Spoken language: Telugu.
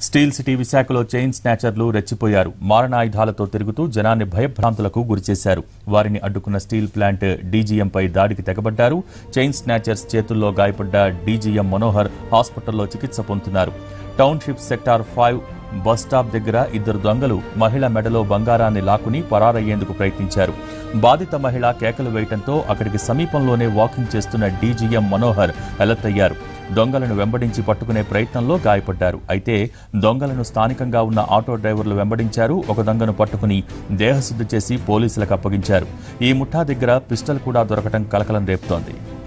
స్టీల్ సిటీ విశాఖలో చైన్ స్నాచర్లు రెచ్చిపోయారు మారణాయుధాలతో తిరుగుతూ జనాన్ని భయభ్రాంతులకు గురిచేశారు వారిని అడ్డుకున్న స్టీల్ ప్లాంట్ డీజీఎంపై దాడికి తెగబడ్డారు చైన్ స్నాచర్స్ చేతుల్లో గాయపడ్డ డీజీఎం మనోహర్ హాస్పిటల్లో చికిత్స పొందుతున్నారు township sector five bus stop దగ్గర ఇద్దరు దొంగలు మహిళ మెడలో బంగారాన్ని లాక్కుని పరారయ్యేందుకు ప్రయత్నించారు బాధిత మహిళ కేకలు వేయటంతో అక్కడికి సమీపంలోనే వాకింగ్ చేస్తున్న డీజీఎం మనోహర్ అలర్ట్ అయ్యారు దొంగలను వెంబడించి పట్టుకునే ప్రయత్నంలో గాయపడ్డారు అయితే దొంగలను స్థానికంగా ఉన్న ఆటో డ్రైవర్లు వెంబడించారు ఒక దొంగను పట్టుకుని దేహశుద్ధి చేసి పోలీసులకు అప్పగించారు ఈ ముఠా దగ్గర పిస్టల్ కూడా దొరకటం కలకలం రేపుతోంది